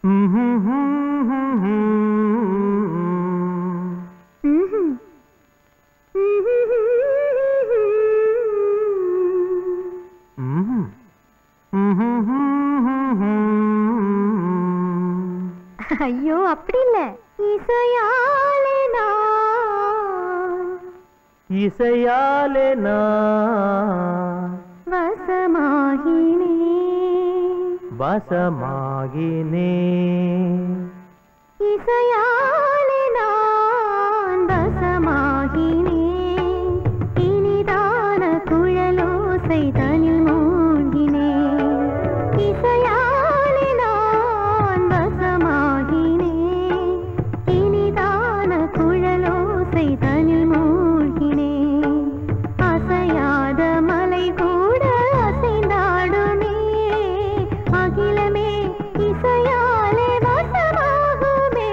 ம்ஹும். ஐயோ அப்படி இல்ல இசையாலே நான் இசையாலே நான் வசமாகினே வசமாகினே இசையாலே நான் வசமாகினே இனிதான குழலோசை தனில் மூழ்கினே இசையாலே நான் வசமாகினே இனிதான குழலோசை தனில் மூழ்கினே அசையாத மலை கூட அசைந்தாடுமே அகிலமே இசையாலே வசமாகுமே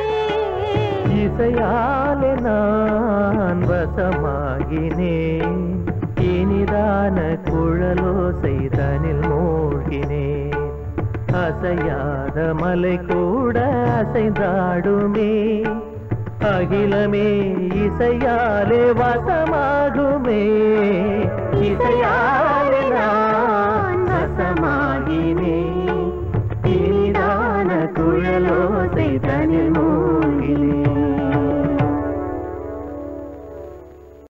இசையாலே நான் வசமாகினேன் இனிதான குழலோசை தனில் மூழ்கினேன் அசையாத மலை கூட அசைந்தாடுமே அகிலமே இசையாலே வசமாகுமே இசையாலே நான் வசமாகினேன்